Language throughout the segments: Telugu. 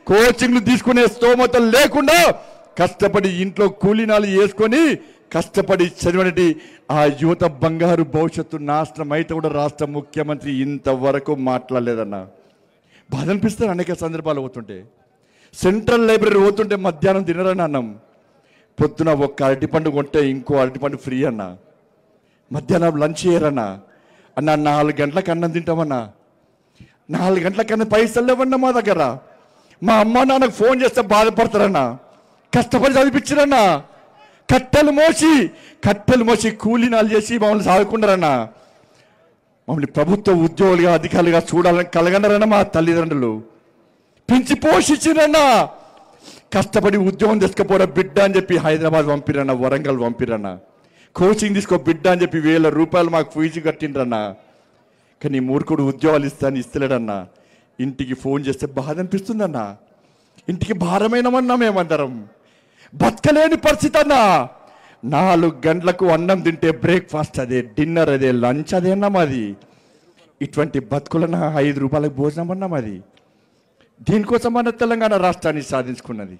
కోచింగ్లు తీసుకునే స్తోమత లేకుండా కష్టపడి ఇంట్లో కూలీనాలు వేసుకొని కష్టపడి చదివినటి ఆ యువత బంగారు భవిష్యత్తు నాశనం అయితే కూడా రాష్ట్ర ముఖ్యమంత్రి ఇంతవరకు మాట్లాడలేదన్నా బాధ అనిపిస్తారు అనేక సందర్భాలు అవుతుంటే సెంట్రల్ లైబ్రరీ పోతుంటే మధ్యాహ్నం తినరని అన్నాం పొద్దున ఒక్క అరటిపండు కొంటే ఇంకో అరటిపండు ఫ్రీ అన్న మధ్యాహ్నం లంచ్ చేయరన్నా అన్న నాలుగు గంటలకు అన్నం తింటామన్నా నాలుగు గంటల కన్నా పైసలు లేవన్నా మా దగ్గర మా అమ్మ నాన్నకు ఫోన్ చేస్తే బాధపడతారన్నా కష్టపడి చదివించారన్నా కట్టెలు మోసి కట్టెలు మోసి కూలీనాలు చేసి మమ్మల్ని సాదుకుంటారన్నా మమ్మల్ని ప్రభుత్వ ఉద్యోగులుగా అధికారులుగా చూడాలని కలగనరన్నా మా తల్లిదండ్రులు పెంచి పోషించిరన్నా కష్టపడి ఉద్యోగం తీసుకుపోరా బిడ్డ అని చెప్పి హైదరాబాద్ పంపిరన్న వరంగల్ పంపిరన్న కోచింగ్ తీసుకో బిడ్డ అని చెప్పి వేల రూపాయలు మాకు ఫీజు కట్టిండ్రన్నా కానీ ఈ మూర్ఖుడు ఉద్యోగాలు ఇస్తాను ఇస్తలేడన్నా ఇంటికి ఫోన్ చేస్తే బాధ అనిపిస్తుందన్నా ఇంటికి భారమైనమన్నా మేమందరం బతకలేని పరిస్థితి అన్నా నాలుగు గంటలకు అన్నం తింటే బ్రేక్ఫాస్ట్ అదే డిన్నర్ అదే లంచ్ అదేనా మాది ఇటువంటి బతుకులన ఐదు రూపాయలకు భోజనం అన్నా మాది దీనికోసం మన తెలంగాణ రాష్ట్రాన్ని సాధించుకున్నది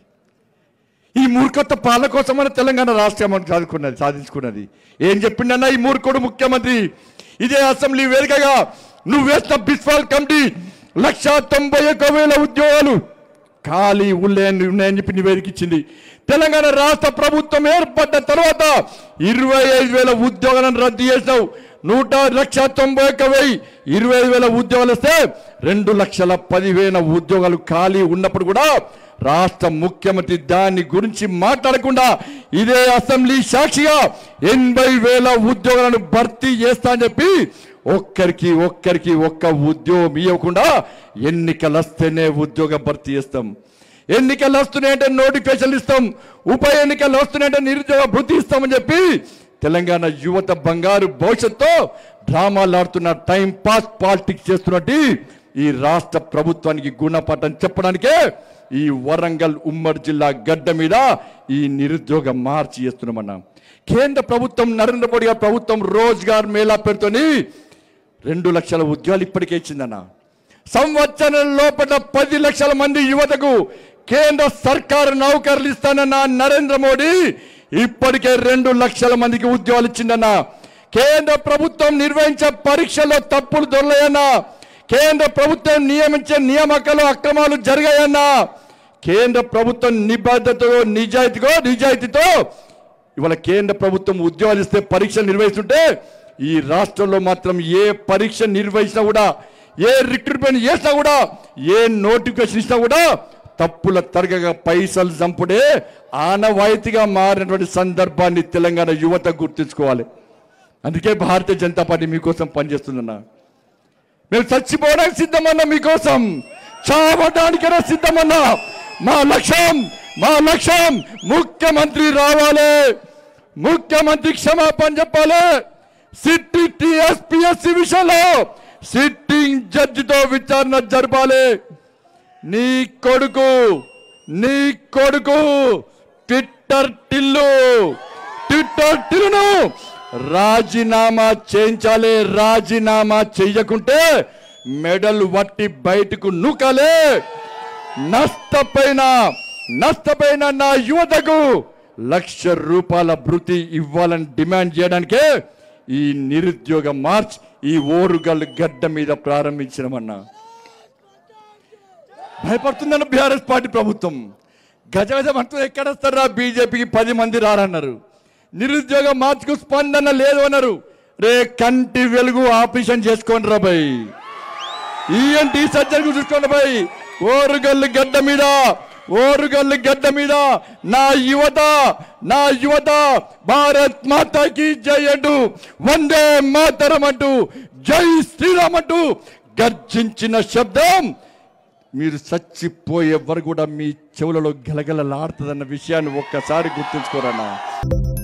ఈ మూర్ఖత్వ పాలన కోసం మన తెలంగాణ రాష్ట్రం మనకు సాధించుకున్నది సాధించుకున్నది ఏం చెప్పిండన్నా ఈ మూర్ఖుడు ముఖ్యమంత్రి ఇదే అసెంబ్లీ వేదికగా నువ్వు వేసిన బిస్వాల్ కమిటీ లక్ష తొంభై ఒక్క వేల ఉద్యోగాలు ఖాళీ ఉన్నాయని ఉన్నాయని చెప్పి నివేదిక ఇచ్చింది తెలంగాణ రాష్ట్ర ప్రభుత్వం ఏర్పడ్డ తర్వాత ఇరవై ఐదు వేల ఉద్యోగాలను రద్దు చేసినావు నూట లక్ష తొంభై ఒక్క వెయ్యి ఇరవై ఐదు వేల ఉద్యోగాలు వస్తే రెండు లక్షల పదివేల ఉద్యోగాలు ఖాళీ ఉన్నప్పుడు కూడా రాష్ట్ర ముఖ్యమంత్రి దాని గురించి మాట్లాడకుండా ఇదే అసెంబ్లీ సాక్షిగా ఎనభై వేల ఉద్యోగాలను భర్తీ చేస్తా అని చెప్పి ఒక్కరికి ఒక్కరికి ఒక్క ఉద్యోగం ఇవ్వకుండా ఎన్నికలు వస్తేనే ఉద్యోగ భర్తీ చేస్తాం ఎన్నికలు వస్తున్నాయంటే నోటిఫికేషన్లు ఇస్తాం ఉప ఎన్నికలు వస్తున్నాయంటే నిరుద్యోగ భృతి ఇస్తామని చెప్పి తెలంగాణ యువత బంగారు భవిష్యత్తుతో డ్రామాలు ఆడుతున్న టైం పాస్ పాలిటిక్స్ చేస్తున్నట్టు ఈ రాష్ట్ర ప్రభుత్వానికి గుణపాఠం చెప్పడానికే ఈ వరంగల్ ఉమ్మడి జిల్లా గడ్డ మీద ఈ నిరుద్యోగ మార్చి చేస్తున్నామన్నా కేంద్ర ప్రభుత్వం నరేంద్ర మోడీ గారి ప్రభుత్వం రోజ్గార్ మేళా పేరుతోని రెండు లక్షల ఉద్యోగాలు ఇప్పటికే ఇచ్చిందన్న సంవత్సరం లోపల పది లక్షల మంది యువతకు కేంద్ర సర్కారు నౌకర్లు ఇస్తానన్న నరేంద్ర మోడీ ఇప్పటికే రెండు లక్షల మందికి ఉద్యోగాలు ఇచ్చిందన్న కేంద్ర ప్రభుత్వం నిర్వహించే పరీక్షల్లో తప్పులు దొరలేయన్నా కేంద్ర ప్రభుత్వం నియమించే నియామకాలు అక్రమాలు జరిగాయన్నా కేంద్ర ప్రభుత్వం నిబద్ధతతో నిజాయితీగో నిజాయితీతో ఇవాళ కేంద్ర ప్రభుత్వం ఉద్యోగాలు ఇస్తే పరీక్షలు నిర్వహిస్తుంటే ఈ రాష్ట్రంలో మాత్రం ఏ పరీక్ష నిర్వహించినా కూడా ఏ రిక్రూట్మెంట్ చేసినా కూడా ఏ నోటిఫికేషన్ ఇచ్చినా కూడా తప్పుల తరగగా పైసలు చంపుడే ఆనవాయితీగా మారినటువంటి సందర్భాన్ని తెలంగాణ యువత గుర్తుంచుకోవాలి అందుకే భారతీయ జనతా పార్టీ మీకోసం పనిచేస్తుందన్నా మేము చచ్చిపోవడానికి సిద్ధమన్నా మీకోసం చావడానికైనా సిద్ధమన్నా మా లక్ష్యం మా లక్ష్యం ముఖ్యమంత్రి రావాలి ముఖ్యమంత్రి క్షమాపణ చెప్పాలి సిట్టి టిఎస్పిఎస్సి విషయంలో సిట్టింగ్ జడ్జితో విచారణ జరపాలి నీ కొడుకు నీ కొడుకు ట్విట్టర్ టిల్లు ట్విట్టర్ టిల్లును రాజీనామా చేయించాలి రాజీనామా చెయ్యకుంటే మెడల్ వట్టి బయటకు నూకాలే నష్టపోయిన నష్టపోయిన నా యువతకు లక్ష రూపాయల భృతి ఇవ్వాలని డిమాండ్ చేయడానికే ఈ నిరుద్యోగ మార్చ్ ఈ ఓరుగల్ గడ్డ మీద ప్రారంభించినమన్నా భయపడుతుందన్న బీఆర్ఎస్ పార్టీ ప్రభుత్వం గజ గజ అంటూ ఎక్కడొస్తారా బీజేపీకి పది మంది రారన్నారు నిరుద్యోగ మార్చుకు స్పందన లేదు అన్నారు రే కంటి వెలుగు ఆపరేషన్ చేసుకోండి రా భయ్ ఈఎన్టీ సర్జరీ చూసుకోండి భయ్ ఓరుగల్లు గడ్డ మీద ఓరుగల్లు గడ్డ మీద నా యువత నా యువత భారత్ మాతాకి జై అంటూ వందే మాతరం అంటూ జై శ్రీరామ్ అంటూ గర్జించిన శబ్దం మీరు చచ్చిపోయే వరకు కూడా మీ చెవులలో గలగలలాడుతుందన్న విషయాన్ని ఒక్కసారి గుర్తుంచుకోరన్నా